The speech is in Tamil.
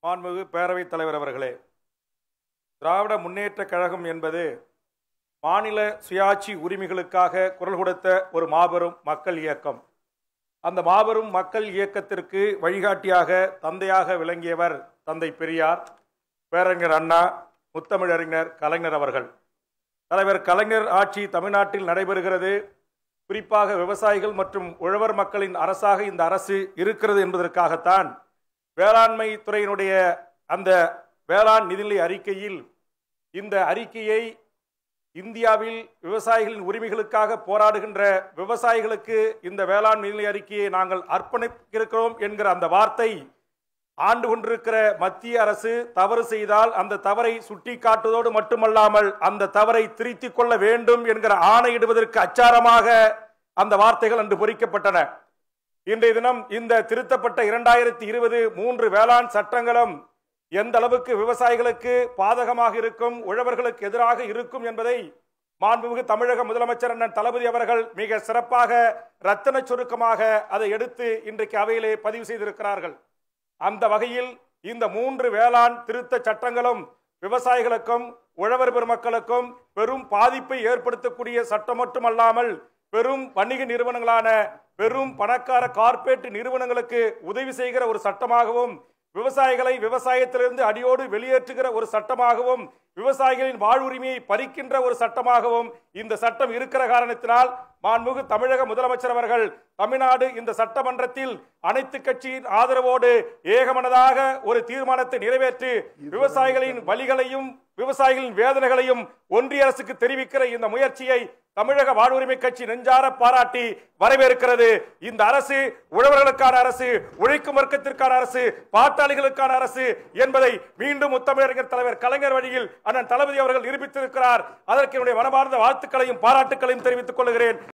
மாண்புமிகு பேரவைத் தலைவர் அவர்களே திராவிட முன்னேற்றக் கழகம் என்பது மாநில சுயாட்சி உரிமைகளுக்காக குரல் கொடுத்த ஒரு மாபெரும் மக்கள் இயக்கம் அந்த மாபெரும் மக்கள் இயக்கத்திற்கு வழிகாட்டியாக தந்தையாக விளங்கியவர் தந்தை பெரியார் பேரறிஞர் அண்ணா முத்தமிழறிஞர் கலைஞர் அவர்கள் தலைவர் கலைஞர் ஆட்சி தமிழ்நாட்டில் நடைபெறுகிறது குறிப்பாக விவசாயிகள் மற்றும் உழவர் மக்களின் அரசாக இந்த அரசு இருக்கிறது என்பதற்காகத்தான் வேளாண்மை துறையினுடைய அந்த வேளாண் நிதிநிலை அறிக்கையில் இந்த அறிக்கையை இந்தியாவில் விவசாயிகளின் உரிமைகளுக்காக போராடுகின்ற விவசாயிகளுக்கு இந்த வேளாண் நிதிநிலை அறிக்கையை நாங்கள் அர்ப்பணிக்கிறோம் என்கிற அந்த வார்த்தை ஆண்டு கொண்டிருக்கிற மத்திய அரசு தவறு செய்தால் அந்த தவறை சுட்டிக்காட்டுவதோடு மட்டுமல்லாமல் அந்த தவறை திருத்திக் கொள்ள வேண்டும் என்கிற ஆணையிடுவதற்கு அச்சாரமாக அந்த வார்த்தைகள் அன்று பொறிக்கப்பட்டன இன்றைய தினம் இந்த திருத்தப்பட்ட இரண்டாயிரத்தி இருபது மூன்று வேளாண் சட்டங்களும் எந்த அளவுக்கு விவசாயிகளுக்கு பாதகமாக இருக்கும் உழவர்களுக்கு எதிராக இருக்கும் என்பதை மாண்புமிகு தமிழக முதலமைச்சர் அண்ணன் தளபதி அவர்கள் மிக சிறப்பாக ரத்தன சுருக்கமாக அதை எடுத்து இன்றைக்கு அவையிலே பதிவு செய்திருக்கிறார்கள் அந்த வகையில் இந்த மூன்று வேளாண் திருத்த சட்டங்களும் விவசாயிகளுக்கும் உழவர் பெருமக்களுக்கும் பெரும் பாதிப்பை ஏற்படுத்தக்கூடிய சட்டம் மட்டுமல்லாமல் பெரும் வணிக நிறுவனங்களான பெரும் பணக்கார கார்ப்பரேட் நிறுவனங்களுக்கு உதவி செய்கிற ஒரு சட்டமாகவும் விவசாயிகளை விவசாயத்திலிருந்து அடியோடு வெளியேற்றுகிற ஒரு சட்டமாகவும் விவசாயிகளின் வாழ்வுரிமையை பறிக்கின்ற ஒரு சட்டமாகவும் இந்த சட்டம் இருக்கிற காரணத்தினால் மாண்புமிகு தமிழக முதலமைச்சர் அவர்கள் தமிழ்நாடு இந்த சட்டமன்றத்தில் அனைத்து கட்சியின் ஆதரவோடு ஏகமனதாக ஒரு தீர்மானத்தை நிறைவேற்றி விவசாயிகளின் வழிகளையும் விவசாயிகளின் வேதனைகளையும் ஒன்றிய அரசுக்கு தெரிவிக்கிற இந்த முயற்சியை தமிழக வாழ்வுரிமை கட்சி நெஞ்சார பாராட்டி வரவேற்கிறது இந்த அரசு உழவர்களுக்கான அரசு உழைக்கும் வர்க்கத்திற்கான அரசு பாட்டாளிகளுக்கான அரசு என்பதை மீண்டும் முத்தமிழறிஞர் தலைவர் கலைஞர் வழியில் அண்ணன் தளபதி அவர்கள் நிரூபித்திருக்கிறார் அதற்கு என்னுடைய மனமார்ந்த வாழ்த்துக்களையும் பாராட்டுக்களையும் தெரிவித்துக் கொள்கிறேன்